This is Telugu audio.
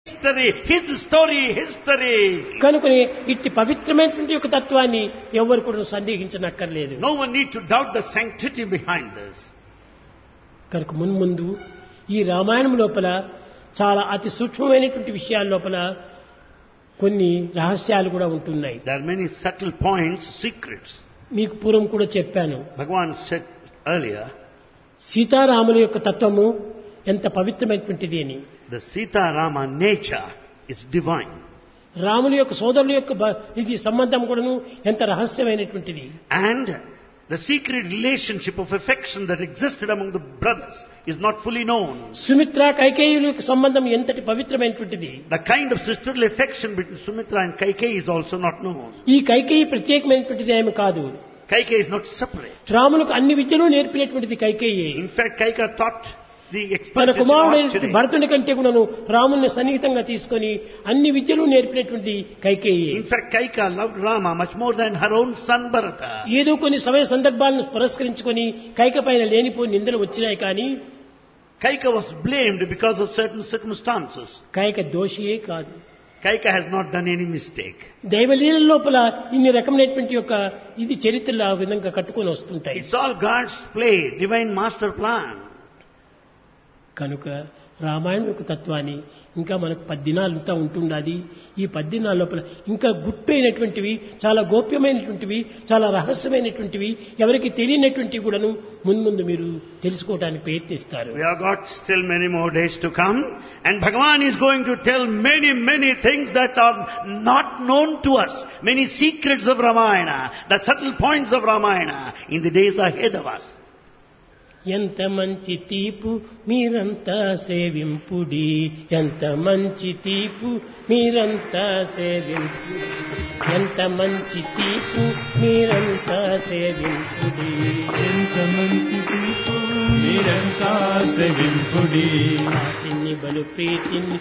history, his story, history. కనుకని ఇట్టి పవిత్రమైనటువంటి యొక్క తత్వాన్ని ఎవరు కూడా సందేహించనక్కర్లేదు No one need to doubt the sanctity behind this. కనుక మున్ముందు ఈ రామాయణం లోపల చాలా అతి సూక్ష్మమైనటువంటి విషయాల లోపల కొన్ని రహస్యాలు కూడా ఉంటున్నాయి There are many subtle points, secrets. మీకు పూర్వం కూడా చెప్పాను Bhagavan said earlier, సీతారాముల యొక్క తత్వము ఎంత పవిత్రమైనటువంటిది అని the Sita Rama nature is divine. రాముల యొక్క సోదరుల యొక్క బ- ఇది సంబంధం కూడాను ఎంత రహస్యమైనటువంటిది And the secret relationship of affection that existed among the brothers is not fully known. Sumitra కైకేయుల యొక్క సంబంధం ఎంతటి పవిత్రమైనటువంటిది The kind of sisterly affection between Sumitra and Kaikeyi is also not known. ఈ కైకేయి ప్రత్యేకమైనటువంటిది ఏమి కాదు Kaikeyi is not separate. రాములకు అన్ని విద్యలు నేర్పినటువంటిది Kaikeyi In fact, Kaika taught the తన expertise in కుమారుడైనటువంటి archery. భరతుని కంటే కూడాను రాముని సన్నిహితంగా తీసుకొని అన్ని విద్యలు నేర్పినటువంటి Kaikeyi In fact, Kaika loved Rama much more than her own son Bharata. ఏదో కొన్ని సమయ సందర్భాలను పురస్కరించుకొని కైక పైన లేనిపోయి నిందలు వచ్చినాయి కానీ Kaika was blamed because of certain circumstances. Kaika దోషియే కాదు Kaika has not done any mistake. దైవలీల లోపల ఇన్ని రకమైనటువంటి యొక్క ఇది చరిత్రలు ఆ విధంగా కట్టుకొని వస్తుంటాయి It's all God's play, divine master plan. కనుక రామాయణం యొక్క తత్వాన్ని ఇంకా మనకు పద్దినాలంతా ఉంటుండాది ఈ పద్దినాల లోపల ఇంకా గుట్టైనటువంటివి చాలా గోప్యమైనటువంటివి చాలా రహస్యమైనటువంటివి ఎవరికి తెలియనటువంటివి కూడాను ముందు మీరు తెలుసుకోవడానికి ప్రయత్నిస్తారు We have got still many more days to come and Bhagavan is going to tell many, many things that are not known to us. Many secrets of Ramayana, the subtle points of Ramayana in the days ahead of us. ఎంత మంచి తీపు మీరంతా సేవింపుడి ఎంత మంచి తీపు మీరంతా సేవింపు ఎంత మంచి తీపు మీరంతా సేవింపుడి ఎంత మంచి తీర్పు మీరంతా సెవింపుడి వాటిని బలు ప్రీతిని